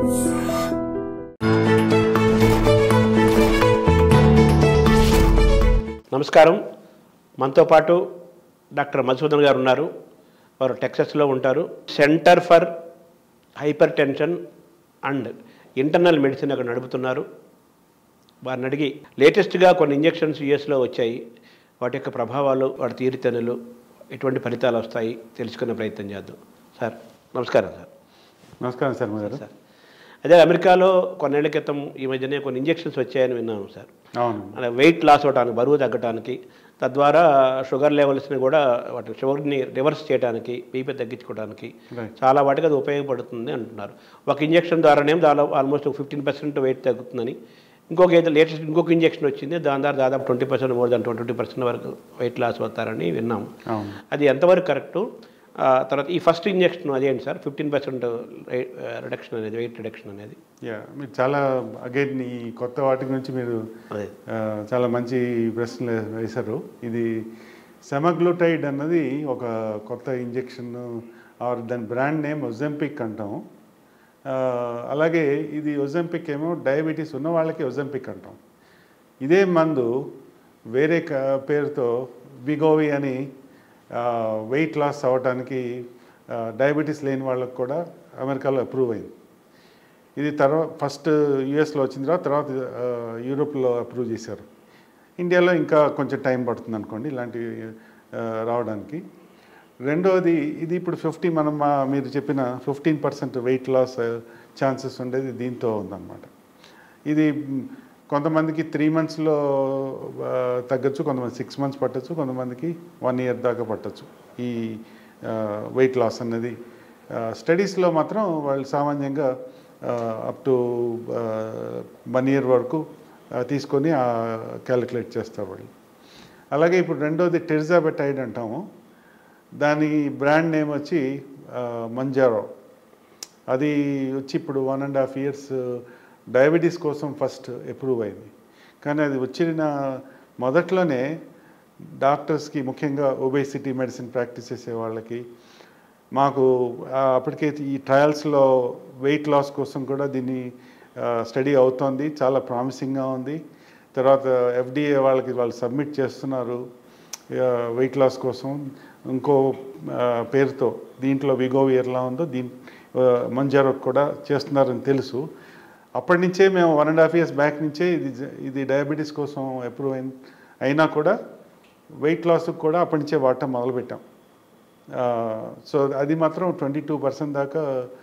నమస్కారం మనతో పాటు డాక్టర్ మధుసూదన్ గారు ఉన్నారు వారు టెక్సస్లో ఉంటారు centre for hypertension and internal medicine అక్కడ నడుపుతున్నారు వారిని అడిగి లేటెస్ట్గా కొన్ని ఇంజెక్షన్స్ యూఎస్లో వచ్చాయి వాటి యొక్క ప్రభావాలు వాటి తీరుతెన్నులు ఎటువంటి ఫలితాలు వస్తాయి తెలుసుకునే ప్రయత్నం చేద్దాం సార్ నమస్కారం సార్ నమస్కారం శర్మ గారు సార్ అదే అమెరికాలో కొన్నేళ్ల క్రితం ఈ మధ్యనే కొన్ని ఇంజెక్షన్స్ వచ్చాయని విన్నాము సార్ అవును అలా వెయిట్ లాస్ అవడానికి బరువు తగ్గడానికి తద్వారా షుగర్ లెవెల్స్ని కూడా వాటి షుగర్ని రివర్స్ చేయడానికి బీపీ తగ్గించుకోవడానికి Right. చాలా వాటికి అది ఉపయోగపడుతుంది అంటున్నారు ఒక ఇంజెక్షన్ ద్వారానే దాదాపు ఆల్మోస్ట్ ఒక ఫిఫ్టీన్ పర్సెంట్ వెయిట్ తగ్గుతుందని ఇంకొక ఏదో లేటెస్ట్ ఇంకొక ఇంజెక్షన్ వచ్చింది దాని ద్వారా దాదాపు twenty percent more than twenty percent వరకు వెయిట్ లాస్ అవుతారని విన్నాము అవును అది ఎంతవరకు కరెక్టు ఆ, తర్వాత ఈ ఫస్ట్ ఇంజెక్షన్ అదేంటి సార్ ఫిఫ్టీన్ పర్సెంట్ రిడక్షన్ అనేది వెయిట్ రిడక్షన్ అనేది యా మీరు చాలా అగైన్ ఈ కొత్త వాటి గురించి మీరు అదే ఆ, చాలా మంచి ప్రశ్నలు వేశారు ఇది సెమగ్లూటైడ్ అన్నది ఒక కొత్త ఇంజెక్షన్ ఆర్ దాని బ్రాండ్ నేమ్ ఒజెంపిక్ అంటాం ఆ, అలాగే ఇది ఒజెంపిక్ ఏమో డయాబెటీస్ ఉన్న వాళ్ళకి ఒజెంపిక్ అంటాం ఇదే మందు వేరే క- పేరుతో బిగోవి అని వెయిట్ లాస్ అవ్వడానికి డయాబెటీస్ లేని వాళ్ళకి కూడా అమెరికాలో అప్రూవ్ అయింది ఇది తర్వాత ఫస్ట్ యుఎస్లో వచ్చిన తర్వాత తర్వాత ఆ, యూరోప్లో అప్రూవ్ చేశారు ఇండియాలో ఇంకా కొంచెం టైం పడుతుంది అనుకోండి ఇలాంటివి ఆ, రావడానికి రెండవది ఇది ఇప్పుడు ఫిఫ్టీ మనం మా మీరు చెప్పిన fifteen percent weight loss chances ఉండేది దీంతో ఉందన్నమాట ఇది మ్, కొంతమందికి త్రీ మంత్స్లో తగ్గచ్చు కొంతమంది సిక్స్ మంత్స్ పట్టచ్చు కొంతమందికి వన్ ఇయర్ దాకా పట్టచ్చు ఈ వెయిట్ లాస్ అన్నది స్టడీస్లో మాత్రం వాళ్ళు సామాన్యంగా అప్ టు వన్ ఇయర్ వరకు ఆ, తీసుకొని క్యాలిక్యులేట్ చేస్తారు వాళ్ళు అలాగే ఇప్పుడు రెండోది టెరిజాబెటైడ్ అంటాము దాని బ్రాండ్ నేమ్ వచ్చి ఆ, మంజారో అది వచ్చి ఇప్పుడు one and half years diabetes కోసం ఫస్ట్ అప్రూవ్ అయింది కానీ అది వచ్చిన మొదట్లోనే డాక్టర్స్కి ముఖ్యంగా ఒబేసిటీ మెడిసిన్ ప్రాక్టీస్ చేసే వాళ్ళకి మాకు ఆ, అప్పటికే ఈ ట్రయల్స్లో వెయిట్ లాస్ కోసం కూడా దీన్ని స్టడీ అవుతోంది చాలా ప్రామిసింగ్గా ఉంది తర్వాత ఎఫ్డిఏ వాళ్ళకి వాళ్ళు సబ్మిట్ చేస్తున్నారు వెయిట్ లాస్ కోసం ఇంకో ఆ, పేరుతో దీంట్లో విగోవియర్లా ఉందో దీని మంజారో కూడా చేస్తున్నారని తెలుసు అప్పటి నుంచే మేము one and half years back నుంచే ఇది జ- ఇది డయాబెటీస్ కోసం అప్రూవ్ అయిన అయినా కూడా వెయిట్ లాస్కి కూడా అప్పటి నుంచే వాడటం మొదలుపెట్టాం సో అది మాత్రం ట్వంటీ టూ పర్సెంట్ దాకా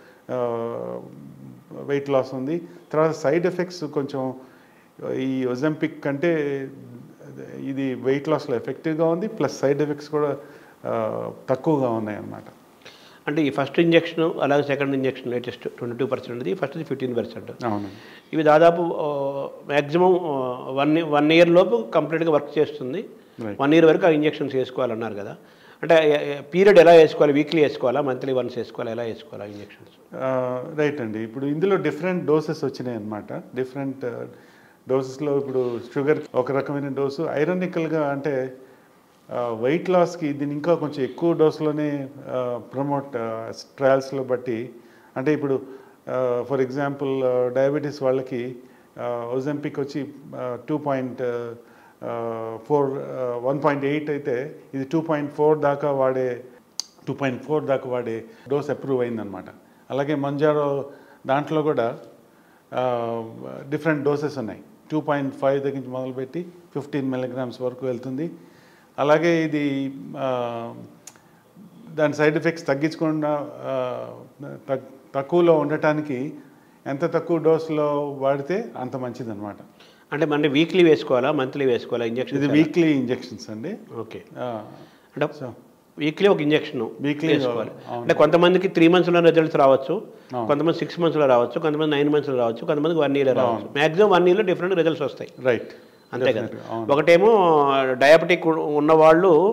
వెయిట్ లాస్ ఉంది తర్వాత సైడ్ ఎఫెక్ట్స్ కొంచెం ఈ ఒజంపిక్ కంటే ఇది వెయిట్ లాస్లో ఎఫెక్టివ్గా ఉంది ప్లస్ సైడ్ ఎఫెక్ట్స్ కూడా ఆ, తక్కువగా ఉన్నాయి అన్నమాట అంటే ఈ ఫస్ట్ ఇంజెక్షన్ అలాగే second injection latest twenty two percent ఉంది ఫస్ట్ ఫిఫ్టీన్ పర్సెంట్ అవును ఇవి దాదాపు మ్యాక్సిమం వన్ వన్ ఇయర్ లోపు కంప్లీట్గా వర్క్ చేస్తుంది Right. వన్ ఇయర్ వరకు ఆ ఇంజెక్షన్స్ వేసుకోవాలన్నారు కదా అంటే పీరియడ్ ఎలా వేసుకోవాలి వీక్లీ వేసుకోవాలా మంత్లీ వన్స్ వేసుకోవాలా ఎలా వేసుకోవాలా ఇంజెక్షన్స్ రైట్ అండి ఇప్పుడు ఇందులో డిఫరెంట్ డోసెస్ వచ్చినాయి అనమాట డిఫరెంట్ డోసెస్లో ఇప్పుడు షుగర్ ఒక రకమైన డోసు ఐరనికల్గా అంటే వెయిట్ లాస్కి దీన్ని ఇంకా కొంచెం ఎక్కువ డోస్లోనే ప్రమోట్ ట్రయల్స్లో బట్టి అంటే ఇప్పుడు ఫర్ ఎగ్జాంపుల్ డయాబెటీస్ వాళ్ళకి ఒజంపిక్ వచ్చి two point four one point eight అయితే ఇది టూ పాయింట్ ఫోర్ దాకా వాడే టూ పాయింట్ ఫోర్ దాకా వాడే డోస్ అప్రూవ్ అయిందనమాట అలాగే మంజారో దాంట్లో కూడా డిఫరెంట్ డోసెస్ ఉన్నాయి టూ పాయింట్ ఫైవ్ దగ్గర నుంచి మొదలుపెట్టి ఫిఫ్టీన్ మిలీగ్రామ్స్ వరకు వెళ్తుంది అలాగే ఇది ఆ, దాని సైడ్ ఎఫెక్ట్స్ తగ్గించకుండా ఆ, తక్- తక్కువలో ఉండటానికి ఎంత తక్కువ డోస్లో వాడితే అంత మంచిదన్నమాట అంటే మన వీక్లీ వేసుకోవాలా మంత్లీ వేసుకోవాలా ఇంజెక్షన్ ఇది వీక్లీ ఇంజెక్షన్స్ అండి ఓకే ఆ, అంటే సో వీక్లీ ఒక ఇంజెక్షన్ Weekly, వేసుకోవాలి అవును. అంటే కొంతమందికి త్రీ మంత్స్లో రిజల్ట్స్ రావచ్చు అవును. కొంతమంది సిక్స్ మంత్స్లో రావచ్చు కొంతమంది నైన్ మంత్స్లో రావచ్చు కొంతమందికి వన్ ఇయర్ రావచ్చు మ్యాక్సిమం వన్ ఇయర్లో డిఫరెంట్ రిజల్ట్స్ వస్తాయి రైట్ అంతే కదా Definitely, అవును ఒకటేమో డయాబెటిక్ ఉన్నవాళ్ళు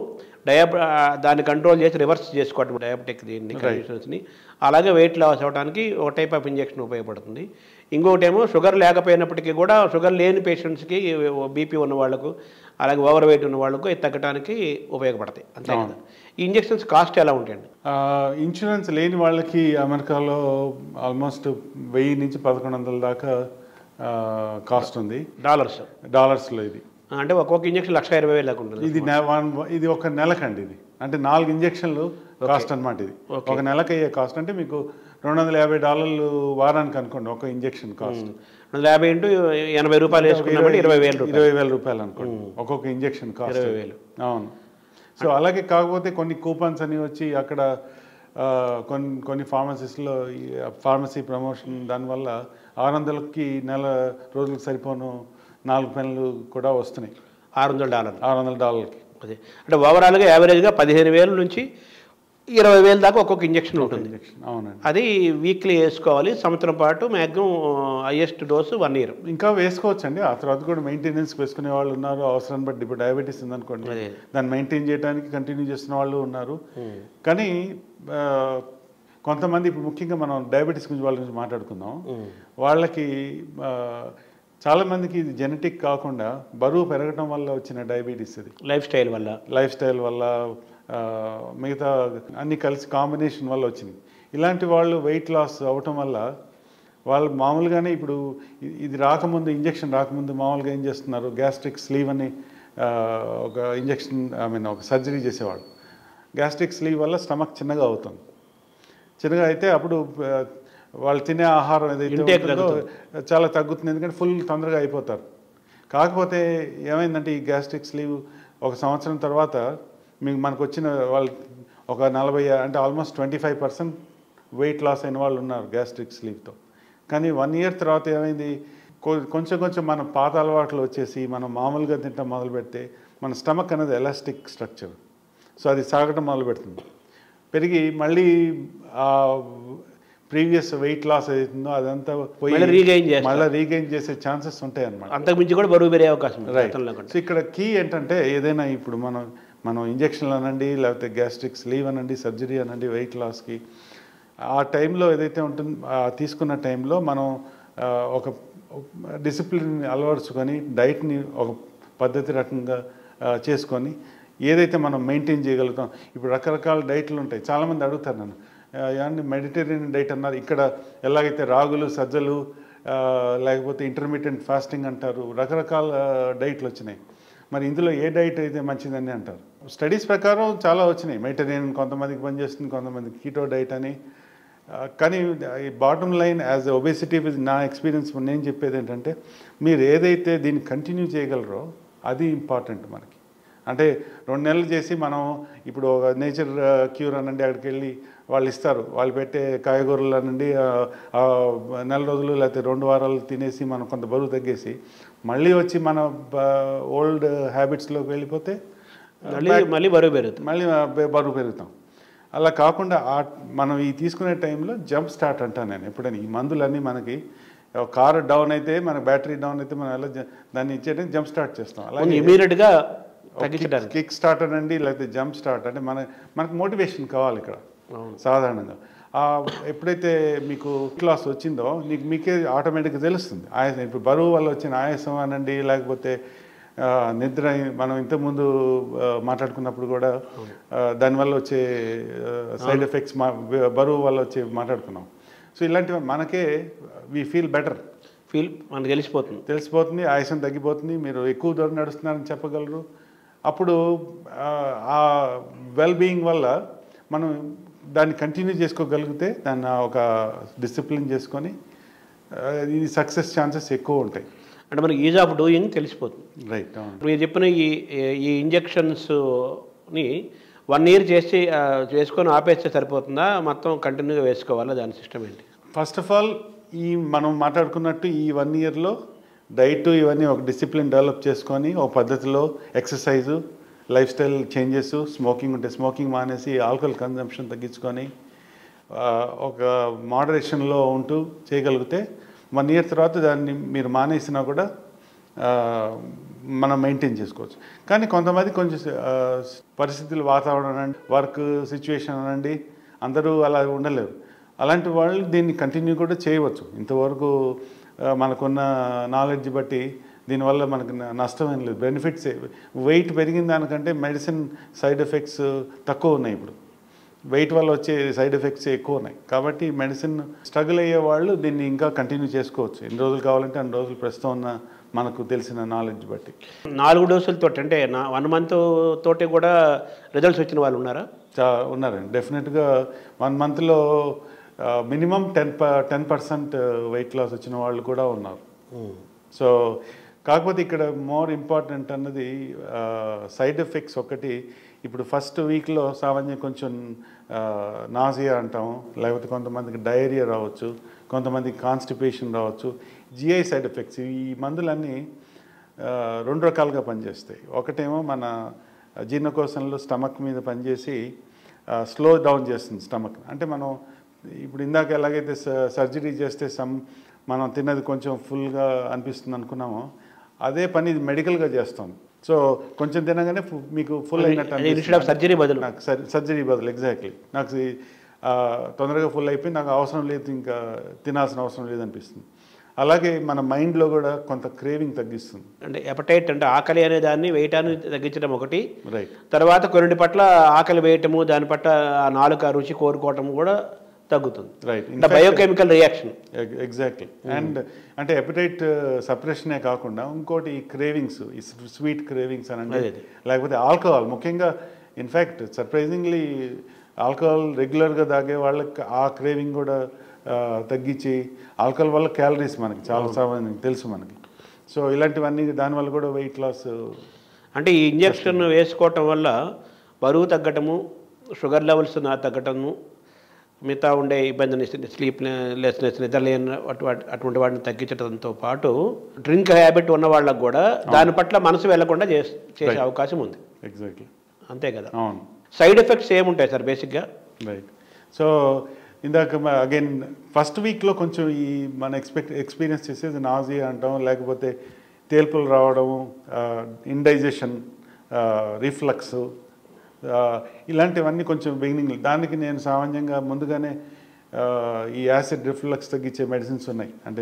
డయాబ్ ఆ, దాన్ని కంట్రోల్ చేసి రివర్స్ చేసుకోవటం డయాబెటిక్ దీన్ని కండిషన్స్ని అలాగే వెయిట్ లాస్ అవ్వడానికి ఒక టైప్ ఆఫ్ ఇంజెక్షన్ ఉపయోగపడుతుంది ఇంకొకటి ఏమో షుగర్ లేకపోయినప్పటికీ కూడా షుగర్ లేని పేషెంట్స్కి బీపీ ఉన్న వాళ్ళకు అలాగే ఓవర్ వెయిట్ ఉన్న వాళ్ళకు ఇది తగ్గడానికి ఉపయోగపడతాయి అంతే కదా ఈ ఇంజెక్షన్స్ కాస్ట్ ఎలా ఉంటాయండి ఆ, ఇన్సూరెన్స్ లేని వాళ్ళకి అమెరికాలో ఆల్మోస్ట్ వెయ్యి నుంచి పదకొండు వందల దాకా ఆ, కాస్ట్ ఉంది డాలర్స్ డాలర్స్లో ఇది అంటే ఒక్కొక్క ఇంజెక్షన్ లక్ష ఇరవై వేలు దాకా ఉంటుంది ఇది నె- వన్ ఇది ఒక నెలకండి ఇది అంటే నాలుగు ఇంజెక్షన్లు కాస్ట్ అన్నమాట ఇది Okay. ఒక నెలకు అయ్యే కాస్ట్ అంటే మీకు రెండు వందల యాభై డాలర్లు వారానికి అనుకోండి ఒక ఇంజెక్షన్ కాస్ట్ వందల యాభై ఇంటూ ఎనభై రూపాయలు వేసుకున్నామంటే ఇరవై వేలు రూపాయలు ఇరవై వేల రూపాయలు అనుకోండి ఒక్కొక్క ఇంజెక్షన్ కాస్ట్ ఇరవై వేలు. అవును సో అలాగే కాకపోతే కొన్ని కూపన్స్ అని వచ్చి అక్కడ ఆ, కొన్ని కొన్ని ఫార్మసీస్లో ఫార్మసీ ప్రమోషన్ దానివల్ల ఆరు వందలకి నెల రోజులకు సరిపోను నాలుగు పెన్లు కూడా వస్తున్నాయి ఆరు వందల డాలర్లు ఆరు వందల డాలర్కి అదే అంటే ఓవరాల్గా యావరేజ్గా పదిహేను వేల నుంచి ఇరవై వేల దాకా ఒక్కొక్క ఇంజెక్షన్ ఉంటుంది ఇంజెక్షన్ అవునండి అది వీక్లీ వేసుకోవాలి సంవత్సరం పాటు maximum highest dose one year ఇంకా వేసుకోవచ్చండి ఆ తర్వాత కూడా మెయింటెనెన్స్ వేసుకునే వాళ్ళు ఉన్నారు అవసరాన్ని బట్టి ఇప్పుడు డయాబెటీస్ ఉందనుకోండి అదే. దాన్ని మెయింటైన్ చేయడానికి కంటిన్యూ చేస్తున్న వాళ్ళు ఉన్నారు కానీ ఆ, కొంతమంది ఇప్పుడు ముఖ్యంగా మనం డయాబెటీస్ గురించి వాళ్ళ గురించి మాట్లాడుకుందాం వాళ్ళకి ఆ, చాలా మందికి ఇది జెనెటిక్ కాకుండా బరువు పెరగడం వల్ల వచ్చిన డయాబెటీస్ ఇది లైఫ్ స్టైల్ వల్ల లైఫ్ స్టైల్ వల్ల ఆ, మిగతా అన్ని కలిసి కాంబినేషన్ వల్ల వచ్చింది ఇలాంటి వాళ్ళు వెయిట్ లాస్ అవటం వల్ల వాళ్ళు మామూలుగానే ఇప్పుడు ఇ- ఇది రాకముందు ఇంజెక్షన్ రాకముందు మామూలుగా ఏం చేస్తున్నారు గ్యాస్ట్రిక్ స్లీవ్ అని ఆ, ఒక ఇంజెక్షన్ ఐ మీన్ ఒక సర్జరీ చేసేవాళ్ళు గ్యాస్ట్రిక్ స్లీవ్ వల్ల స్టమక్ చిన్నగా అవుతుంది చిన్నగా అయితే అప్పుడు ఆ, వాళ్ళు తినే ఆహారం ఏదైతే Intake ఉంటుందో చాలా తగ్గుతుంది ఎందుకంటే ఫుల్ తొందరగా అయిపోతారు కాకపోతే ఏమైందంటే ఈ గ్యాస్ట్రిక్ స్లీవ్ ఒక సంవత్సరం తర్వాత మీకు మనకు వచ్చిన వాళ్ళు ఒక నలభై అంటే almost twenty five percent weight loss అయిన వాళ్ళు ఉన్నారు గ్యాస్ట్రిక్ స్లీవ్తో కానీ వన్ ఇయర్ తర్వాత ఏమైంది కొ- కొంచెం కొంచెం మన పాత అలవాట్లు వచ్చేసి మనం మామూలుగా తింటాం మొదలు పెడితే మన స్టమక్ అనేది ఎలాస్టిక్ స్ట్రక్చర్ సో అది సాగటం మొదలు పెడుతుంది పెరిగి మళ్ళీ ఆ ప్రీవియస్ వెయిట్ లాస్ అవుతుందో అదంతా పోయి మళ్ళీ regain చేస్తారు. మళ్ళీ రీగైన్ చేసే ఛాన్సెస్ ఉంటాయి అన్నమాట అంతకు మించి కూడా బరువు పెరిగే అవకాశం ఉంది రైట్ గతంలో కంటే. సో ఇక్కడ కీ ఏంటంటే ఏదైనా ఇప్పుడు మనం మనం ఇంజక్షన్లు అనండి లేకపోతే గ్యాస్ట్రిక్ స్లీవ్ అనండి సర్జరీ అనండి వెయిట్ లాస్కి ఆ టైంలో ఏదైతే ఉంటుందో ఆ తీసుకున్న టైంలో మనం ఆ, ఒక డిసిప్లిన్ అలవరుచుకొని డైట్ని ఒక పద్ధతి రకంగా ఆ, చేసుకొని ఏదైతే మనం మెయింటైన్ చేయగలుగుతాం ఇప్పుడు రకరకాల డైట్లు ఉంటాయి చాలామంది అడుగుతారు నన్ను ఆ, ఏమండి మెడిటేరియన్ డైట్ అన్నారు ఇక్కడ ఎలాగైతే రాగులు సజ్జలు ఆ, లేకపోతే ఇంటర్మీడియట్ ఫాస్టింగ్ అంటారు రకరకాల డైట్లు వచ్చినాయి మరి ఇందులో ఏ డైట్ అయితే మంచిదని అంటారు స్టడీస్ ప్రకారం చాలా వచ్చినాయి మెడిటేరియన్ కొంతమందికి పనిచేస్తుంది కొంతమందికి కీటో డైట్ అని ఆ, కానీ ఈ బాటమ్ లైన్ యాజ్ ఒబేసిటీ నా ఎక్స్పీరియన్స్ నేను చెప్పేది ఏంటంటే మీరు ఏదైతే దీన్ని కంటిన్యూ చేయగలరో అది ఇంపార్టెంట్ మనకి అంటే రెండు నెలలు చేసి మనం ఇప్పుడు ఒక నేచర్ క్యూర్ అనండి అక్కడికి వెళ్ళి వాళ్ళు ఇస్తారు వాళ్ళు పెట్టే కాయగూరలు అనండి ఆ, ఆ, నెల రోజులు లేకపోతే రెండు వారాలు తినేసి మనం కొంత బరువు తగ్గేసి మళ్ళీ వచ్చి మన ఓల్డ్ హ్యాబిట్స్లోకి వెళ్ళిపోతే మళ్ళీ మళ్ళీ బరువు పెరుగుతుంది మళ్ళీ బ- బరువు పెరుగుతాం అలా కాకుండా ఆ మనం ఈ తీసుకునే టైంలో జంప్ స్టార్ట్ అంటాను నేను ఎప్పుడైనా ఈ మందులన్నీ మనకి కారు డౌన్ అయితే మన బ్యాటరీ డౌన్ అయితే మనం ఎలా జ- దాన్ని ఇచ్చేటప్పుడు జంప్ స్టార్ట్ చేస్తాం అలాగే ఇమీడియట్గా తగ్గించడానికి కిక్ స్టార్ట్ అనండి లేకపోతే జంప్ స్టార్ట్ అంటే మన మనకు మోటివేషన్ కావాలి ఇక్కడ అవును. సాధారణంగా ఆ ఎప్పుడైతే మీకు క్లాస్ వచ్చిందో నీకు మీకే ఆటోమేటిక్గా తెలుస్తుంది ఆయాసం ఇప్పుడు బరువు వల్ల వచ్చిన ఆయాసం అనండి లేకపోతే ఆ, నిద్ర మనం ఇంతకుముందు ఆ, మాట్లాడుకున్నప్పుడు కూడా ఆ, దానివల్ల వచ్చే సైడ్ ఎఫెక్ట్స్ మా బరువు వల్ల వచ్చే మాట్లాడుకున్నాం సో ఇలాంటివి మనకే వి ఫీల్ బెటర్ ఫీల్ మనకు తెలిసిపోతుంది తెలిసిపోతుంది ఆయాసం తగ్గిపోతుంది మీరు ఎక్కువ దూరం నడుస్తున్నారని చెప్పగలరు అప్పుడు ఆ, ఆ వెల్ బీయింగ్ వల్ల మనం దాన్ని కంటిన్యూ చేసుకోగలిగితే దాన్ని ఒక డిసిప్లిన్ చేసుకొని ఆ, ఇది సక్సెస్ ఛాన్సెస్ ఎక్కువ ఉంటాయి అంటే మనకి ఈజ్ ఆఫ్ డూయింగ్ తెలిసిపోతుంది రైట్ అవును మీరు చెప్పిన ఈ ఈ ఇంజెక్షన్స్ని వన్ ఇయర్ చేసి ఆ, చేసుకొని ఆపేస్తే సరిపోతుందా మొత్తం కంటిన్యూగా వేసుకోవాలా దాని సిస్టమ్ ఏంటి ఫస్ట్ ఆఫ్ ఆల్ ఈ మనం మాట్లాడుకున్నట్టు ఈ వన్ ఇయర్లో డైట్ ఇవన్నీ ఒక డిసిప్లిన్ డెవలప్ చేసుకొని ఒక పద్ధతిలో exercise lifestyle changes smoking ఉంటే స్మోకింగ్ మానేసి ఆల్కహాల్ కన్జంప్షన్ తగ్గించుకొని ఆ, ఒక మోడరేషన్లో ఉంటూ చేయగలిగితే వన్ ఇయర్ తర్వాత దాన్ని మీరు మానేసినా కూడా ఆ, మనం మెయింటైన్ చేసుకోవచ్చు కానీ కొంతమంది కొంచెం ఆ, పరిస్థితులు వాతావరణం అనండి వర్క్ సిచ్యువేషన్ అనండి అందరూ అలా ఉండలేరు అలాంటి వాళ్ళు దీన్ని కంటిన్యూ కూడా చేయవచ్చు ఇంతవరకు ఆ, మనకున్న నాలెడ్జ్ బట్టి దీనివల్ల మనకు న- నష్టం ఏం లేదు బెనిఫిట్స్ వెయిట్ పెరిగిన దానికంటే మెడిసిన్ సైడ్ ఎఫెక్ట్స్ తక్కువ ఉన్నాయి ఇప్పుడు వెయిట్ వల్ల వచ్చే సైడ్ ఎఫెక్ట్స్ ఎక్కువ ఉన్నాయి కాబట్టి మెడిసిన్ స్ట్రగుల్ అయ్యే వాళ్ళు దీన్ని ఇంకా కంటిన్యూ చేసుకోవచ్చు ఎన్ని రోజులు కావాలంటే అన్ని రోజులు ప్రస్తుతం ఉన్న మనకు తెలిసిన నాలెడ్జ్ బట్టి నాలుగు డోసులతో అంటే నా వన్ మంత్ తోటి కూడా రిజల్ట్స్ వచ్చిన వాళ్ళు ఉన్నారా చా ఉన్నారండి డెఫినెట్గా వన్ మంత్లో మినిమం టెన్ ప టెన్ పర్సెంట్ వెయిట్ లాస్ వచ్చిన వాళ్ళు కూడా ఉన్నారు సో కాకపోతే ఇక్కడ మోర్ ఇంపార్టెంట్ అన్నది సైడ్ ఎఫెక్ట్స్ ఒకటి ఇప్పుడు ఫస్ట్ వీక్లో సామాన్య కొంచెం నాజియా అంటాం లేకపోతే కొంతమందికి డయేరియా రావచ్చు కొంతమందికి కాన్స్టిపేషన్ రావచ్చు జిఐ సైడ్ ఎఫెక్ట్స్ ఈ మందులన్నీ ఆ, రెండు రకాలుగా పనిచేస్తాయి ఒకటేమో మన జీర్ణకోశంలో స్టమక్ మీద పనిచేసి స్లో డౌన్ చేస్తుంది స్టమక్ అంటే మనం ఇప్పుడు ఇందాక ఎలాగైతే సర్జరీ చేస్తే సమ్ మనం తిన్నది కొంచెం ఫుల్గా అనిపిస్తుంది అనుకున్నామో అదే పని ఇది మెడికల్గా చేస్తాం సో కొంచెం తినగానే fu- మీకు ఫుల్ అయినట్టు ఇన్స్టెడ్ ఆఫ్ అనిపిస్తుంది. సర్జరీ బదులు నాకు సర్ సర్జరీ బదులు ఎగ్జాక్ట్లీ నాకు ఈ, ఆ, తొందరగా ఫుల్ అయిపోయి నాకు అవసరం లేదు ఇంకా తినాల్సిన అవసరం లేదు అనిపిస్తుంది అలాగే మన మైండ్లో కూడా కొంత క్రేవింగ్ తగ్గిస్తుంది అంటే ఎపటైట్ అంటే ఆకలి అనే దాన్ని వేయటాన్ని తగ్గించడం ఒకటి రైట్ తర్వాత కొన్నిటి పట్ల ఆకలి వేయటము దాని పట్ల ఆ నాలుక రుచి కోరుకోవటం కూడా తగ్గుతుంది రైట్ అంటే బయోకెమికల్ రియాక్షన్ ఎగ్జాక్ట్లీ అండ్ అంటే ఎపిటైట్ సప్రెషనే కాకుండా ఇంకోటి ఈ క్రేవింగ్స్ ఈ స్వీట్ క్రేవింగ్స్ అనండి అదే, అదే. లేకపోతే ఆల్కహాల్ ముఖ్యంగా ఇన్ఫ్యాక్ట్ సర్ప్రైజింగ్లీ ఆల్కహాల్ రెగ్యులర్గా తాగే వాళ్ళకి ఆ క్రేవింగ్ కూడా ఆ, తగ్గించి ఆల్కహాల్ వల్ల క్యాలరీస్ మనకి చాలా సామాన్యం తెలుసు మనకి సో ఇలాంటివన్నీ దానివల్ల కూడా వెయిట్ లాస్ అంటే ఈ ఇంజెక్షన్ వేసుకోవటం వల్ల బరువు తగ్గటము షుగర్ లెవెల్స్ నా తగ్గటము మిగతా ఉండే ఇబ్బందిని స్లీప్ లెస్నెస్ నిద్రలేని అటు అటువంటి వాటిని తగ్గించడంతో పాటు డ్రింక్ హ్యాబిట్ ఉన్న వాళ్ళకు కూడా దాని పట్ల మనసు వెళ్లకుండా చేసే చేసే Right. అవకాశం ఉంది ఎగ్జాక్ట్లీ అంతే కదా అవును సైడ్ ఎఫెక్ట్స్ ఏముంటాయి సార్ బేసిక్గా రైట్ సో ఇందాక అగైన్ ఫస్ట్ వీక్లో కొంచెం ఈ మన ఎక్స్పెక్ట్ ఎక్స్పీరియన్స్ చేసేది నాజియా అంటాం లేకపోతే తేల్పులు రావడం ఇండైజెషన్ రిఫ్లక్స్ ఇలాంటివన్నీ కొంచెం బిగినింగ్ దానికి నేను సామాన్యంగా ముందుగానే ఆ, ఈ యాసిడ్ రిఫ్లక్స్ తగ్గించే మెడిసిన్స్ ఉన్నాయి అంటే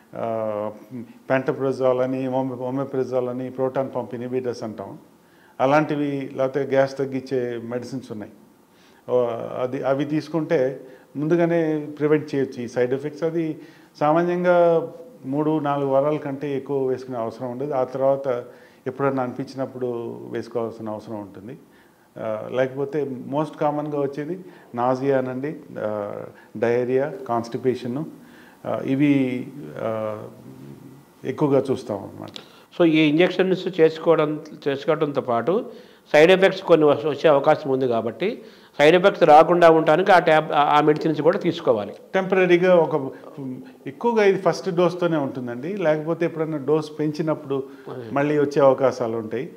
పెంటప్రజాల్ అని ఓమె ఓమెప్రజాల్ అని ప్రోటాన్ పంప్ ఇనిబిటర్స్ అంటాం అలాంటివి లేకపోతే గ్యాస్ తగ్గించే మెడిసిన్స్ ఉన్నాయి ఓ, అది అవి తీసుకుంటే ముందుగానే ప్రివెంట్ చేయొచ్చు ఈ సైడ్ ఎఫెక్ట్స్ అది సామాన్యంగా మూడు నాలుగు వారాల కంటే ఎక్కువ వేసుకునే అవసరం ఉండదు ఆ తర్వాత ఎప్పుడన్నా అనిపించినప్పుడు వేసుకోవాల్సిన అవసరం ఉంటుంది ఆ, లేకపోతే మోస్ట్ కామన్గా వచ్చేది నాజియా అనండి డయేరియా కాన్స్టిపేషను ఇవి ఆ, ఎక్కువగా చూస్తాం అన్నమాట సో ఈ ఇంజెక్షన్స్ చేసుకోవడం చేసుకోవడంతో పాటు సైడ్ ఎఫెక్ట్స్ కొన్ని వస్- వచ్చే అవకాశం ఉంది కాబట్టి సైడ్ ఎఫెక్ట్స్ రాకుండా ఉండడానికి ఆ ట్యాబ్ ఆ మెడిసిన్స్ కూడా తీసుకోవాలి టెంపరీగా ఒక ఎక్కువగా ఇది ఫస్ట్ డోస్తోనే ఉంటుందండి లేకపోతే ఎప్పుడైనా డోస్ పెంచినప్పుడు మళ్ళీ వచ్చే అవకాశాలు ఉంటాయి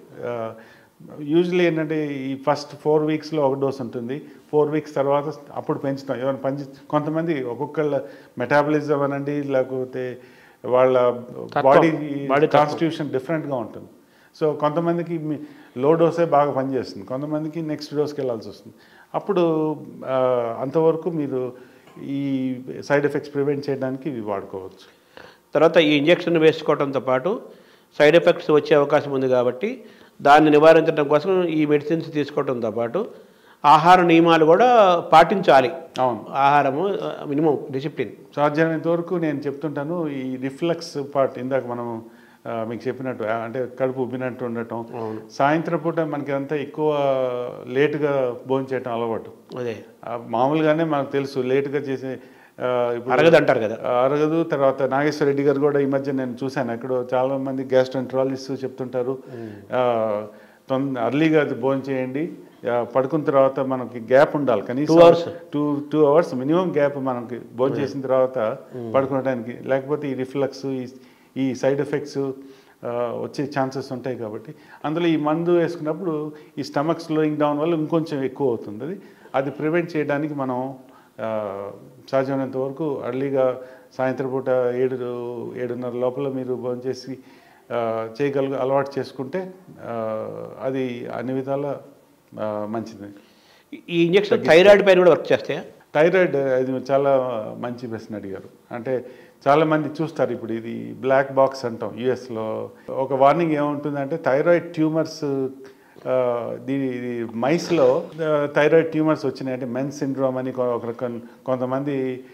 యూజువలీ ఏంటంటే ఈ ఫస్ట్ ఫోర్ వీక్స్లో ఒక డోస్ ఉంటుంది ఫోర్ వీక్స్ తర్వాత అప్పుడు పెంచుతాం ఏమైనా పంచి కొంతమంది ఒక్కొక్కళ్ళ మెటాబలిజం అనండి లేకపోతే వాళ్ళ తత్వం, బాడీ body తత్వం. కాన్స్టిట్యూషన్ డిఫరెంట్గా ఉంటుంది సో కొంతమందికి మీ- లో డోసే బాగా పనిచేస్తుంది కొంతమందికి నెక్స్ట్ డోస్కి వెళ్ళాల్సి వస్తుంది అప్పుడు ఆ, అంతవరకు మీరు ఈ సైడ్ ఎఫెక్ట్స్ ప్రివెంట్ చేయడానికి ఇవి వాడుకోవచ్చు తర్వాత ఈ ఇంజెక్షన్ వేసుకోవడంతో పాటు సైడ్ ఎఫెక్ట్స్ వచ్చే అవకాశం ఉంది కాబట్టి దాన్ని నివారించడం కోసం ఈ మెడిసిన్స్ తీసుకోవడంతో పాటు ఆహార నియమాలు కూడా పాటించాలి అవును ఆహారము మినిమం డిసిప్లిన్ సాధ్యమైనంత వరకు నేను చెప్తుంటాను ఈ రిఫ్లెక్స్ పార్ట్ ఇందాక మనం ఆ, మీకు చెప్పినట్టు ఆ, అంటే కడుపు ఉబ్బినట్టు ఉండటం అవును సాయంత్రం పూట మనకి అంతా ఎక్కువ లేటుగా భోజనం చేయటం అలవాటు అదే ఆ, మామూలుగానే మనకు తెలుసు లేటుగా చేసే ఆ, ఇప్పుడు అరగదు అంటారు కదా అరగదు తర్వాత నాగేశ్వర రెడ్డి గారు కూడా ఈ మధ్య నేను చూశాను ఎక్కడో చాలా మంది గ్యాస్ట్రంట్రాలజిస్ట్ చెప్తుంటారు ఆ, తొంద అర్లీగా భోజనం చేయండి ఆ, పడుకున్న తర్వాత మనకి గ్యాప్ ఉండాలి కనీసం Two hours. Two two hours minimum gap మనకి భోజనం చేసిన తర్వాత పడుకోవడానికి లేకపోతే ఈ రిఫ్లక్స్ ఈ ఈ సైడ్ ఎఫెక్ట్స్ వచ్చే ఛాన్సెస్ ఉంటాయి కాబట్టి అందులో ఈ మందు వేసుకున్నప్పుడు ఈ స్టమక్ స్లోయింగ్ డౌన్ వల్ల ఇంకొంచెం ఎక్కువ అవుతుంది అది అది ప్రివెంట్ చేయడానికి మనం ఆ, సాధ్యమైనంత వరకు అర్లీగా సాయంత్రం పూట ఏడు ఏడున్నర లోపల మీరు భోజనం చేసి ఆ, చేయగల అలవాటు చేసుకుంటే ఆ, అది అన్ని విధాల ఆ, మంచిది ఈ ఇంజక్షన్ థైరాయిడ్ పైన కూడా వర్క్ చేస్తాయా థైరాయిడ్ అది చాలా మంచి ప్రశ్న అడిగారు అంటే చాలామంది చూస్తారు ఇప్పుడు ఇది బ్లాక్ బాక్స్ అంటాం యుఎస్లో ఒక వార్నింగ్ ఏముంటుందంటే థైరాయిడ్ ట్యూమర్స్ దీని ఇది మైస్లో థైరాయిడ్ ట్యూమర్స్ వచ్చినాయంటే మెన్ సిండ్రోమ్ అని కొ- ఒక రకం కొంతమంది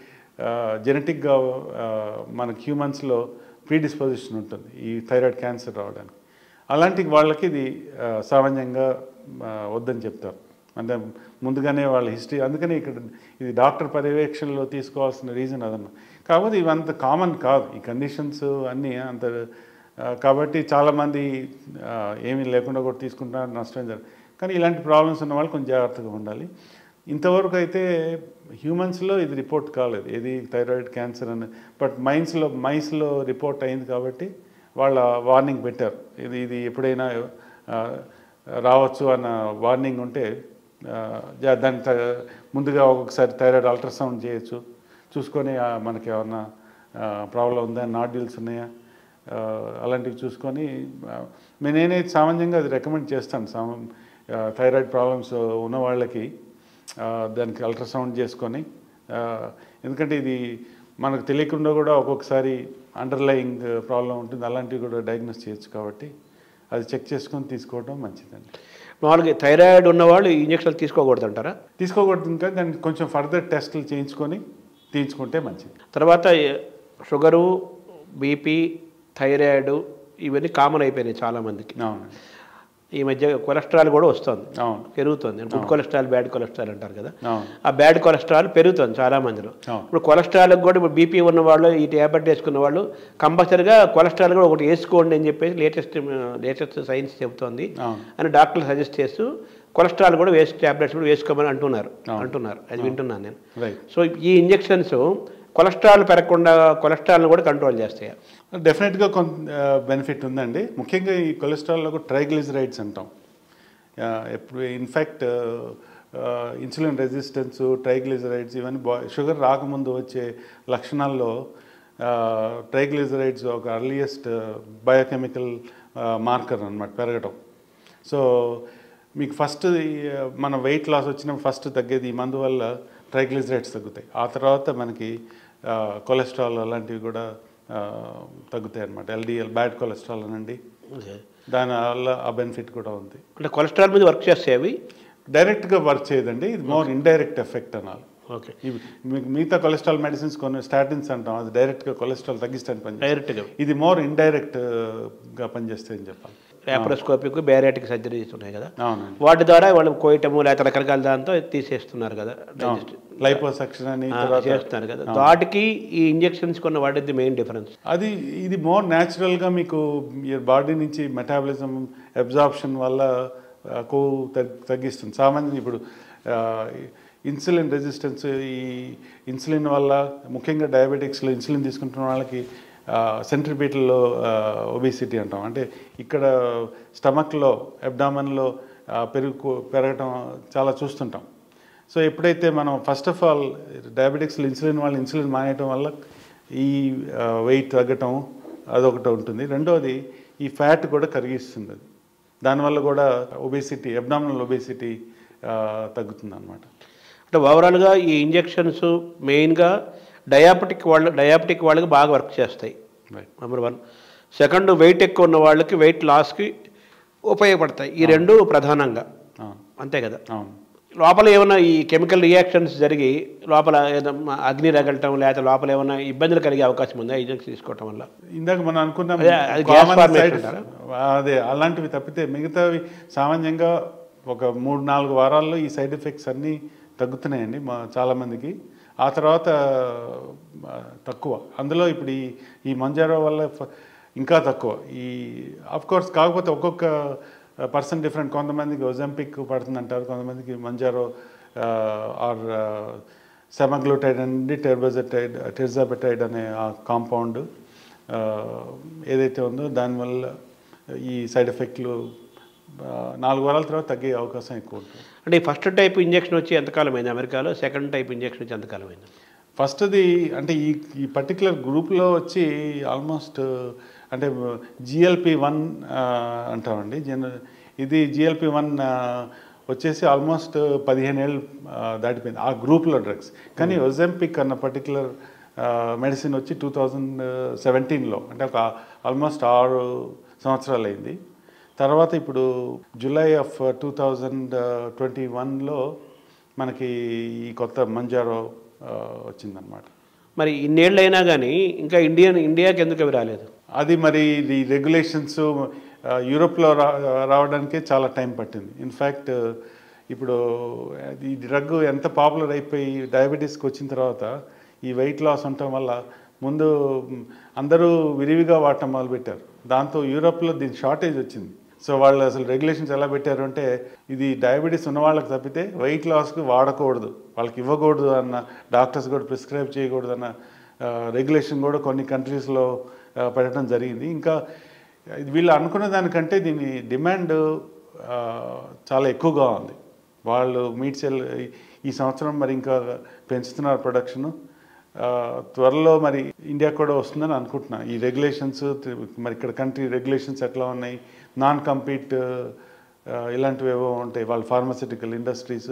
జెనెటిక్గా మనకి హ్యూమన్స్లో ప్రీడిస్పోజిషన్ ఉంటుంది ఈ థైరాయిడ్ క్యాన్సర్ రావడానికి అలాంటి వాళ్ళకి ఇది ఆ, సామాన్యంగా ఆ, వద్దని చెప్తారు అంటే ముందుగానే వాళ్ళ హిస్టరీ అందుకని ఇక్కడ ఇది డాక్టర్ పర్యవేక్షణలో తీసుకోవాల్సిన రీజన్ అదన్న కాకపోతే ఇవి అంత కామన్ కాదు ఈ కండిషన్స్ అన్నీ అంత ఆ, కాబట్టి చాలామంది ఆ, ఏమీ లేకుండా కూడా తీసుకుంటున్నారు నష్టం జరగదు కానీ ఇలాంటి ప్రాబ్లమ్స్ ఉన్న వాళ్ళు కొంచెం జాగ్రత్తగా ఉండాలి ఇంతవరకు అయితే హ్యూమన్స్లో ఇది రిపోర్ట్ కాలేదు ఇది థైరాయిడ్ క్యాన్సర్ అని బట్ మైన్స్లో మైన్స్లో రిపోర్ట్ అయింది కాబట్టి వాళ్ళ వార్నింగ్ పెట్టారు ఇది ఇది ఎప్పుడైనా ఆ, రావచ్చు అన్న వార్నింగ్ ఉంటే ఆ, జా- దాని త- ముందుగా ఒక్కొక్కసారి థైరాయిడ్ అల్ట్రాసౌండ్ చేయొచ్చు చూసుకొని ఆ, మనకి ఏమన్నా ప్రాబ్లం ఉందా నాడ్యూల్స్ ఉన్నాయా ఆ, అలాంటివి చూసుకొని ఆ, నేనే సామాన్యంగా అది రికమెండ్ చేస్తాను సామ ఆ, థైరాయిడ్ ప్రాబ్లమ్స్ ఉన్న వాళ్ళకి ఆ, దానికి అల్ట్రాసౌండ్ చేసుకొని ఆ, ఎందుకంటే ఇది మనకు తెలియకుండా కూడా ఒక్కొక్కసారి అండర్లయింగ్ ప్రాబ్లం ఉంటుంది అలాంటివి కూడా డయాగ్నోస్ చేయొచ్చు కాబట్టి అది చెక్ చేసుకొని తీసుకోవడం మంచిదండి మామూలుగా థైరాయిడ్ ఉన్న వాళ్ళు ఈ ఇంజక్షన్లు తీసుకోకూడదు అంటారా తీసుకోకూడదు ఇంకా దాన్ని కొంచెం ఫర్దర్ టెస్టులు చేయించుకొని తీయించుకుంటే మంచిది తర్వాత షుగరు బీపీ థైరాయిడ్ ఇవన్నీ కామన్ అయిపోయినాయి చాలామందికి అవునండి ఈ మధ్య కొలెస్ట్రాల్ కూడా వస్తుంది అవును పెరుగుతుంది గుడ్ కొలెస్ట్రాల్ బ్యాడ్ కొలెస్ట్రాల్ అంటారు కదా అవును ఆ బ్యాడ్ కొలెస్ట్రాల్ పెరుగుతుంది చాలా మందిలో అవును. ఇప్పుడు కొలెస్ట్రాల్కి కూడా ఇప్పుడు బీపీ ఉన్న వాళ్ళు ఈ ట్యాబ్లెట్ వేసుకున్న వాళ్ళు కంపల్సరీగా కొలెస్ట్రాల్ కూడా ఒకటి వేసుకోండి అని చెప్పేసి లేటెస్ట్ లేటెస్ట్ సైన్స్ చెబుతోంది అవును అని డాక్టర్లు సజెస్ట్ చేస్తూ కొలెస్ట్రాల్ కూడా వేసు ట్యాబ్లెట్స్ కూడా వేసుకోమని అంటున్నారు అవును. అంటున్నారు అది వింటున్నాను నేను రైట్ సో ఈ ఇంజెక్షన్స్ కొలెస్ట్రాల్ పెరగకుండా కొలెస్ట్రాల్ని కూడా కంట్రోల్ చేస్తాయి డెఫినెట్గా కొంత బెనిఫిట్ ఉందండి ముఖ్యంగా ఈ కొలెస్ట్రాల్లో కూడా ట్రైగ్లిజరైడ్స్ అంటాం ఆ, ఎప్పుడు ఇన్ఫ్యాక్ట్ ఇన్సులిన్ రెసిస్టెన్స్ ట్రైగ్లిజరైడ్స్ ఇవన్నీ బా షుగర్ రాకముందు వచ్చే లక్షణాల్లో ట్రైగ్లిజరైడ్స్ ఒక అర్లియస్ట్ బయోకెమికల్ మార్కర్ అన్నమాట పెరగటం సో మీకు ఫస్ట్ మన వెయిట్ లాస్ వచ్చిన ఫస్ట్ తగ్గేది ఈ మందు వల్ల ట్రైగ్లిజరైడ్స్ తగ్గుతాయి ఆ తర్వాత మనకి కొలెస్ట్రాల్ అలాంటివి కూడా ఆ, తగ్గుతాయి అనమాట ఎల్డిఎల్ బ్యాడ్ కొలెస్ట్రాల్ అనండి దాని వల్ల ఆ బెనిఫిట్ కూడా ఉంది అంటే కొలెస్ట్రాల్ మీద వర్క్ చేస్తాయి అవి డైరెక్ట్గా వర్క్ చేయదండి ఇది మోర్ ఇండైరెక్ట్ ఎఫెక్ట్ అనాలి ఓకే ఇవి మీకు మిగతా కొలెస్ట్రాల్ మెడిసిన్స్ కొన్ని స్టాటిన్స్ అంటాం అది డైరెక్ట్గా కొలెస్ట్రాల్ తగ్గిస్తానికి పని డైరెక్ట్గా ఇది మోర్ ఇండైరెక్ట్గా పనిచేస్తాయని చెప్పాలి లాప్రోస్కోపిక్ బ్యారియాటిక్ సర్జరీస్ ఉన్నాయి కదా అవునండి వాటి ద్వారా వాళ్ళు కోయటము లేకపోతే రకరకాల దాంతో తీసేస్తున్నారు కదా లైపోసెక్షన్ అని ఆ, తర్వాత చేస్తున్నారు కదా వాటికి ఈ ఇంజెక్షన్స్ కొన్న వాటిది మెయిన్ డిఫరెన్స్ అది ఇది మోర్ న్యాచురల్గా మీకు మీ బాడీ నుంచి మెటాబలిజం అబ్జార్ప్షన్ వల్ల ఆ, కొవ్వు తగ్- తగ్గిస్తుంది సామాన్యంగా ఇప్పుడు ఇన్సులిన్ రెసిస్టెన్స్ ఈ ఇన్సులిన్ వల్ల ముఖ్యంగా డయాబెటిక్స్లో ఇన్సులిన్ తీసుకుంటున్న వాళ్ళకి సెంట్రిపీటల్లో ఒబిసిటీ అంటాం అంటే ఇక్కడ స్టమక్లో అబ్డామన్లో పెరుగు పెరగటం చాలా చూస్తుంటాం సో ఎప్పుడైతే మనం ఫస్ట్ ఆఫ్ ఆల్ డయాబెటిక్స్లో ఇన్సులిన్ వాళ్ళు ఇన్సులిన్ మానేయటం వల్ల ఈ వెయిట్ తగ్గటం అదొకటి ఉంటుంది రెండోది ఈ ఫ్యాట్ కూడా కరిగిస్తుంది అది దానివల్ల కూడా ఒబేసిటీ అబ్డామినల్ ఒబేసిటీ తగ్గుతుంది అనమాట అంటే ఓవరాల్గా ఈ ఇంజెక్షన్స్ మెయిన్గా డయాబెటిక్ వాళ్ళ డయాబెటిక్ వాళ్ళకి బాగా వర్క్ చేస్తాయి right number one second weight ఎక్కువ ఉన్న వాళ్ళకి వెయిట్ లాస్కి ఉపయోగపడతాయి ఈ రెండు ప్రధానంగా అవును అంతే కదా అవును లోపల ఏమైనా ఈ కెమికల్ రియాక్షన్స్ జరిగి లోపల ఏదన్నా అగ్ని రగలటం లేకపోతే లోపల ఏమైనా ఇబ్బందులు కలిగే అవకాశం ఉందా ఇంజెక్షన్ తీసుకోవటం వల్ల ఇందాక మనం అనుకున్నాం అదే, అది gas common formation side- అంటారా? అదే అలాంటివి తప్పితే మిగతావి సామాన్యంగా ఒక మూడు నాలుగు వారాల్లో ఈ సైడ్ ఎఫెక్ట్స్ అన్నీ తగ్గుతున్నాయండి మా చాలామందికి ఆ తర్వాత ఆ, తక్కువ అందులో ఇప్పుడు ఈ ఈ మంజారో వల్ల ఫ- ఇంకా తక్కువ ఈ ఆఫ్ కోర్స్ కాకపోతే ఒక్కొక్క పర్సన్ డిఫరెంట్ కొంతమందికి ఒజంపిక్ పడుతుంది అంటారు కొంతమందికి మంజారో ఆర్ సెమగ్లూటైడ్ అండి టెర్బోజెటైడ్ టెర్జాబెటైడ్ అనే ఆ కాంపౌండ్ ఏదైతే ఉందో దానివల్ల ఈ సైడ్ ఎఫెక్ట్లు ఆ, నాలుగు వారాల తర్వాత తగ్గే అవకాశం ఎక్కువ ఉంటుంది అంటే ఈ ఫస్ట్ టైప్ ఇంజెక్షన్ వచ్చి ఎంతకాలం అయింది అమెరికాలో సెకండ్ టైప్ ఇంజెక్షన్ వచ్చి ఎంతకాలం అయింది ఫస్ట్ది అంటే ఈ ఈ పర్టికులర్ గ్రూప్లో వచ్చి ఆల్మోస్ట్ అంటే జిఎల్పి వన్ అంటామండి జన ఇది జిఎల్పి వన్ వచ్చేసి ఆల్మోస్ట్ పదిహేను ఏళ్ళు ఆ, దాటిపోయింది ఆ గ్రూప్లో డ్రగ్స్ కానీ ఒజెంపిక్ అన్న పర్టికులర్ మెడిసిన్ వచ్చి టూ థౌజండ్ సెవెంటీన్లో అంటే ఒక ఆల్మోస్ట్ ఆరు సంవత్సరాలు అయింది తర్వాత ఇప్పుడు July of two thousand twenty వన్లో మనకి ఈ కొత్త మంజారో ఆ, వచ్చిందనమాట మరి ఇన్నేళ్ళు అయినా కానీ ఇంకా ఇండియన్ ఇండియాకి ఎందుకు అవి రాలేదు అది మరి ఈ రెగ్యులేషన్స్ యూరోప్లో రా రావడానికే చాలా టైం పట్టింది ఇన్ఫ్యాక్ట్ ఇప్పుడు ఈ డ్రగ్ ఎంత పాపులర్ అయిపోయి డయాబెటీస్కి వచ్చిన తర్వాత ఈ వెయిట్ లాస్ ఉండటం వల్ల ముందు మ్, అందరూ విరివిగా వాడటం మొదలుపెట్టారు దాంతో యూరోప్లో దీని షార్టేజ్ వచ్చింది సో వాళ్ళు అసలు రెగ్యులేషన్స్ ఎలా పెట్టారు అంటే ఇది డయాబెటీస్ ఉన్న వాళ్ళకి తప్పితే వెయిట్ లాస్కి వాడకూడదు వాళ్ళకి ఇవ్వకూడదు అన్న డాక్టర్స్ కూడా ప్రిస్క్రైబ్ చేయకూడదు అన్న రెగ్యులేషన్ కూడా కొన్ని కంట్రీస్లో పెట్టడం జరిగింది ఇంకా ఇది వీళ్ళు అనుకున్న దానికంటే దీని డిమాండ్ ఆ, చాలా ఎక్కువగా ఉంది వాళ్ళు మీట్ సెల్ ఈ సంవత్సరం మరి ఇంకా పెంచుతున్నారు ప్రొడక్షను ఆ, త్వరలో మరి ఇండియా కూడా వస్తుందని అనుకుంటున్నా ఈ రెగ్యులేషన్స్ మరి ఇక్కడ కంట్రీ రెగ్యులేషన్స్ ఎట్లా ఉన్నాయి నాన్ కంపీట్ ఇలాంటివి ఏవో ఉంటాయి వాళ్ళ ఫార్మసిటికల్ ఇండస్ట్రీస్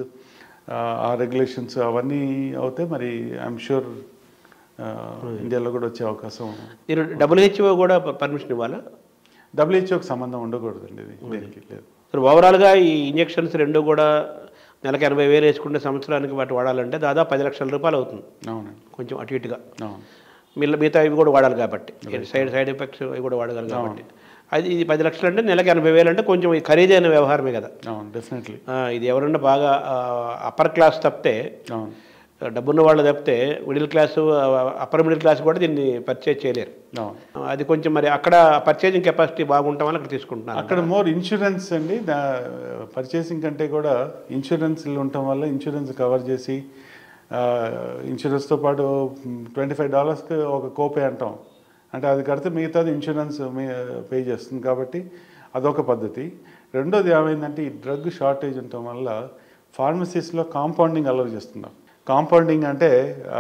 ఆ రెగ్యులేషన్స్ అవన్నీ అవుతే మరి ఐఎమ్ షూర్ ఇండియాలో కూడా వచ్చే అవకాశం మీరు డబ్ల్యూహెచ్ఓ కూడా పర్మిషన్ ఇవ్వాలా డబ్ల్యూహెచ్ఓకి సంబంధం ఉండకూడదండి ఇది దేనికి లేదు మరి ఓవరాల్గా ఈ ఇంజెక్షన్స్ రెండు కూడా నెలకు ఎనభై వేలు వేసుకుంటే సంవత్సరానికి వాటి వాడాలంటే దాదాపు పది లక్షల రూపాయలు అవుతుంది అవునండి కొంచెం అటు ఇటుగా అవును మిగతా మిగతా ఇవి కూడా వాడాలి కాబట్టి సైడ్ సైడ్ ఎఫెక్ట్స్ అవి కూడా వాడగలరు కాబట్టి అది ఇది పది లక్షలు అంటే నెలకు ఎనభై వేలు అంటే కొంచెం ఇది ఖరీదైన వ్యవహారమే కదా అవును డెఫినెట్లీ ఆ, ఇది ఎవరన్నా బాగా అప్పర్ క్లాస్ తప్పితే అవును డబ్బున్న వాళ్ళు తప్పితే middle class upper middle class కూడా దీన్ని పర్చేజ్ చేయలేరు అవును అది కొంచెం మరి అక్కడ పర్చేజింగ్ కెపాసిటీ బాగుంటాం వల్ల అక్కడ తీసుకుంటున్నారు అక్కడ మోర్ ఇన్సూరెన్స్ అండి దా పర్చేసింగ్ కంటే కూడా ఇన్సూరెన్స్లు ఉండటం వల్ల ఇన్సూరెన్స్ కవర్ చేసి ఆ, ఇన్సూరెన్స్తో పాటు ట్వంటీ ఫైవ్ డాలర్స్కి ఒక కోపే అంటాం అంటే అది కడితే మిగతాది ఇన్సూరెన్స్ మీ పే చేస్తుంది కాబట్టి అదొక పద్ధతి రెండోది ఏమైందంటే ఈ డ్రగ్ షార్టేజ్ ఉండటం వల్ల ఫార్మసీస్లో కాంపౌండింగ్ అలౌ చేస్తున్నారు కాంపౌండింగ్ అంటే ఆ,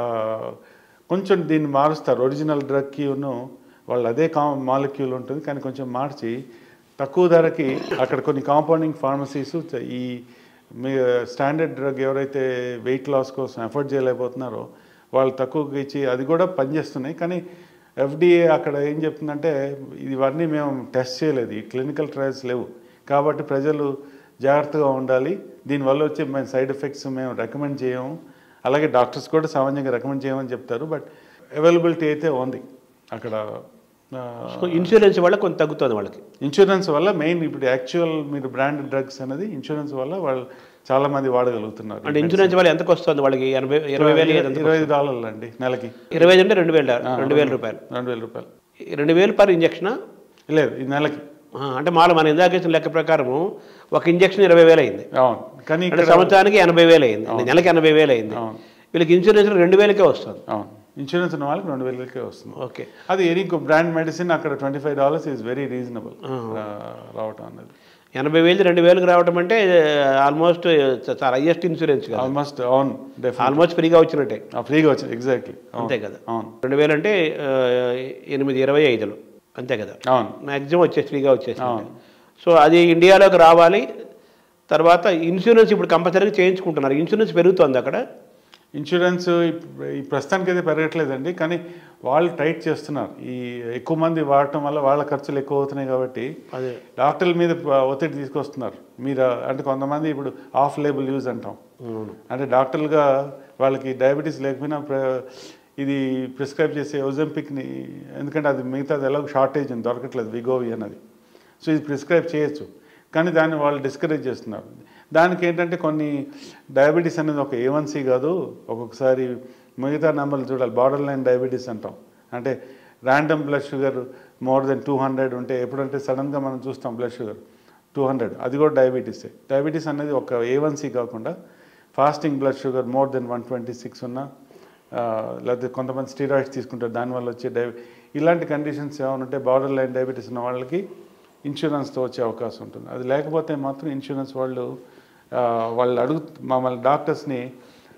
కొంచెం దీన్ని మారుస్తారు ఒరిజినల్ డ్రగ్కి వాళ్ళు అదే కా మాలిక్యూల్ ఉంటుంది కానీ కొంచెం మార్చి తక్కువ ధరకి అక్కడ కొన్ని కాంపౌండింగ్ ఫార్మసీస్ ఈ మీ స్టాండర్డ్ డ్రగ్ ఎవరైతే వెయిట్ లాస్ కోసం ఎఫర్ట్ చేయలేకపోతున్నారో వాళ్ళు తక్కువకి ఇచ్చి అది కూడా పనిచేస్తున్నాయి కానీ ఎఫ్డిఏ అక్కడ ఏం చెప్తుందంటే ఇవన్నీ మేము టెస్ట్ చేయలేదు ఈ క్లినికల్ ట్రయల్స్ లేవు కాబట్టి ప్రజలు జాగ్రత్తగా ఉండాలి దీనివల్ల వచ్చే మేము సైడ్ ఎఫెక్ట్స్ మేము రికమెండ్ చేయము అలాగే డాక్టర్స్ కూడా సామాన్యంగా రికమెండ్ చేయమని చెప్తారు బట్ అవైలబిలిటీ అయితే ఉంది అక్కడ ఆ, సో ఇన్సూరెన్స్ వల్ల కొంత తగ్గుతుంది వాళ్ళకి ఇన్సూరెన్స్ వల్ల మెయిన్ ఇప్పుడు యాక్చువల్ మీరు బ్రాండ్ డ్రగ్స్ అనేది ఇన్సూరెన్స్ వల్ల వాళ్ళు చాలా మంది వాడగలుగుతున్నారు అంటే ఇన్సూరెన్స్ వల్ల ఎంతకు వస్తుంది వాళ్ళకి ఎనభై ఇరవై వేలు ఎంత ఇరవై ఐదు డాలర్లు అండి నెలకి ఇరవై ఐదు అంటే రెండు వేలు రెండు వేల రూపాయలు రెండు వేల రూపాయలు ఈ రెండు వేలు పర్ ఇంజక్షన్ లేదు ఈ నెలకి అంటే మాలో మన ఇందాక ఇచ్చిన లెక్క ప్రకారము ఒక ఇంజక్షన్ ఇరవై వేలు అయింది అవును కానీ అంటే ఇక్కడ సంవత్సరానికి ఎనభై వేలు అయింది నెలకి ఎనభై వేలు అయింది అవును. వీళ్ళకి ఇన్సూరెన్స్ రెండు వేలకే వస్తుంది అవును ఇన్సూరెన్స్ ఉన్న వాళ్ళకి రెండు వేలకే వస్తుంది ఓకే అది ఇంకో బ్రాండ్ మెడిసిన్ అక్కడ twenty five dollars is very reasonable రావటం అన్నది ఎనభై వేలు రెండు వేలకు రావడం అంటే ఆల్మోస్ట్ చాలా హైయెస్ట్ ఇన్సూరెన్స్ కదా ఆల్మోస్ట్ అవును డెఫినెట్ ఆల్మోస్ట్ ఫ్రీగా వచ్చినట్టే ఫ్రీగా వచ్చింది ఎగ్జాక్ట్లీ అంతే కదా అవును రెండు వేలు అంటే ఆ, ఎనిమిది ఇరవై ఐదులు అంతే కదా అవును మ్యాక్సిమం వచ్చేసి ఫ్రీగా వచ్చేసి అవును. సో అది ఇండియాలోకి రావాలి తర్వాత ఇన్సూరెన్స్ ఇప్పుడు కంపల్సరీగా చేయించుకుంటున్నారు ఇన్సూరెన్స్ పెరుగుతుంది అక్కడ ఇన్సూరెన్స్ ఇప్- ఈ ప్రస్తుతానికి అయితే పెరగట్లేదండి కానీ వాళ్ళు టైట్ చేస్తున్నారు ఈ ఎక్కువ మంది వాడటం వల్ల వాళ్ళ ఖర్చులు ఎక్కువ అవుతున్నాయి కాబట్టి అదే డాక్టర్ల మీద ప- ఒత్తిడి తీసుకొస్తున్నారు మీరు అంటే కొంతమంది ఇప్పుడు ఆఫ్ లేబుల్ యూజ్ అంటాం అవును అంటే డాక్టర్లుగా వాళ్ళకి డయాబెటీస్ లేకపోయినా ప్ర- ఇది ప్రిస్క్రైబ్ చేసే ఒజంపిక్ని ఎందుకంటే అది మిగతాది ఎలాగో షార్టేజ్ ఉంది దొరకట్లేదు విగోవి అన్నది సో ఇది ప్రిస్క్రైబ్ చేయొచ్చు కానీ దాన్ని వాళ్ళు డిస్కరేజ్ చేస్తున్నారు దానికి ఏంటంటే కొన్ని డయాబెటీస్ అనేది ఒక ఏవన్సీ కాదు ఒక్కొక్కసారి మిగతా నెంబర్లు చూడాలి బార్డర్ లైన్ డయాబెటీస్ అంటాం అంటే random blood sugar more than two hundred ఉంటే ఎప్పుడంటే సడన్గా మనం చూస్తాం బ్లడ్ షుగర్ టూ హండ్రెడ్ అది కూడా డయాబెటీసే డయాబెటీస్ అనేది ఒక ఏవన్సీ కాకుండా fasting blood sugar more than one twenty six ఉన్న ఆ, లేకపోతే కొంతమంది స్టీరాయిడ్స్ తీసుకుంటారు దానివల్ల వచ్చే డై ఇలాంటి కండిషన్స్ ఏమైనా ఉంటే బార్డర్ లైన్ డయాబెటీస్ ఉన్న వాళ్ళకి ఇన్సూరెన్స్తో వచ్చే అవకాశం ఉంటుంది అది లేకపోతే మాత్రం ఇన్సూరెన్స్ వాళ్ళు ఆ, వాళ్ళు అడుగు మమ్మల్ని డాక్టర్స్ని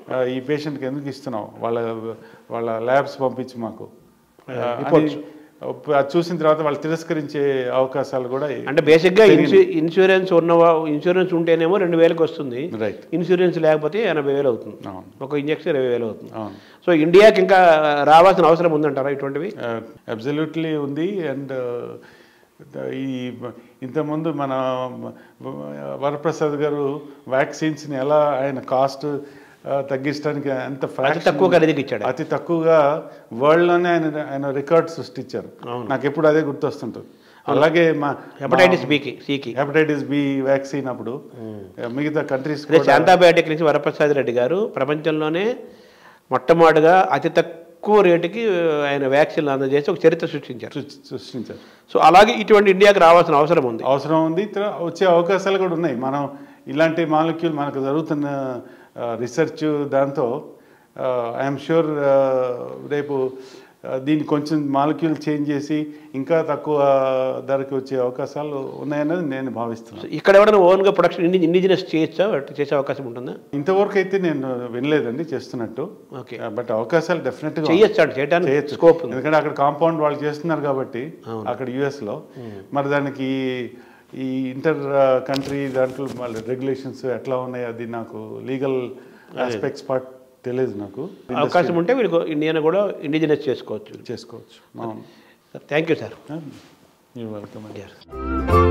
ఆ, ఈ పేషెంట్కి ఎందుకు ఇస్తున్నావు వాళ్ళ వాళ్ళ ల్యాబ్స్ పంపించి మాకు ఆ, అని reports. అది చూసిన తర్వాత వాళ్ళు తిరస్కరించే అవకాశాలు కూడా అంటే బేసిక్గా ఇన్సూ ఇన్సూరెన్స్ ఉన్న ఇన్సూరెన్స్ ఉంటేనేమో రెండు వేలకు వస్తుంది రైట్ ఇన్సూరెన్స్ లేకపోతే ఎనభై వేలు అవుతుంది అవును ఒక ఇంజక్షన్ ఇరవై వేలు అవుతుంది అవును సో ఇండియాకి ఇంకా రావాల్సిన అవసరం ఉందంటారా ఇటువంటివి అబ్జల్యూట్లీ ఉంది అండ్ ఈ ఇంతకుముందు మన వరప్రసాద్ గారు వ్యాక్సిన్స్ని ఎలా ఆయన కాస్ట్ తగ్గించడానికి ఎంత అతి fraction- తక్కువ ఖరీదుకి ఇచ్చాడు అతి తక్కువగా వరల్డ్లోనే ఆయన ఆయన రికార్డ్ సృష్టించారు అవును. నాకు ఎప్పుడు అదే గుర్తొస్తుంటుంది అలాగే మా హెపటైటిస్ బికి సికి హెపటైటిస్ బి వ్యాక్సిన్ అప్పుడు మిగతా కంట్రీస్ అదే శాంతాబయోటిక్ నుంచి వరప్రసాద్ రెడ్డి గారు ప్రపంచంలోనే మొట్టమొదటిగా అతి తక్కువ రేటుకి ఆయన వ్యాక్సిన్లు అందజేసి ఒక చరిత్ర సృష్టించారు సృష్టించారు సో అలాగే ఇటువంటి ఇండియాకి రావాల్సిన అవసరం ఉంది అవసరం ఉంది తర్వా- వచ్చే అవకాశాలు కూడా ఉన్నాయి మనం ఇలాంటి మాలిక్యూల్ మనకు జరుగుతున్న రీసెర్చ్ దాంతో ఐఎమ్ షూర్ రేపు ఆ, దీన్ని కొంచెం మాలిక్యూల్ చేంజ్ చేసి ఇంకా తక్కువ ధరకి వచ్చే అవకాశాలు ఉన్నాయన్నది నేను భావిస్తున్నాను సో ఇక్కడ ఎవరైనా ఓన్గా ప్రొడక్షన్ ఇండి ఇండిజినస్ చేయొచ్చా అట్లా చేసే అవకాశం ఉంటుందా ఇంతవరకు అయితే నేను వినలేదండి చేస్తున్నట్టు ఓకే బట్ అవకాశాలు డెఫినెట్గా చేయొచ్చు అండి చేయడానికి చేయొచ్చు స్కోప్ ఉంది ఎందుకంటే అక్కడ కాంపౌండ్ వాళ్ళు చేస్తున్నారు కాబట్టి అవును. అక్కడ US లో మరి దానికి ఈ ఇంటర్ కంట్రీ దాంట్లో వాళ్ళ రెగ్యులేషన్స్ ఎట్లా ఉన్నాయి అది నాకు లీగల్ ఆస్పెక్ట్స్ పార్ట్ తెలియదు నాకు అవకాశం ఉంటే వీళ్ళు ఇండియాని కూడా ఇండిజినస్ చేసుకోవచ్చు చేసుకోవచ్చు అవును thank you sir you welcome Yes.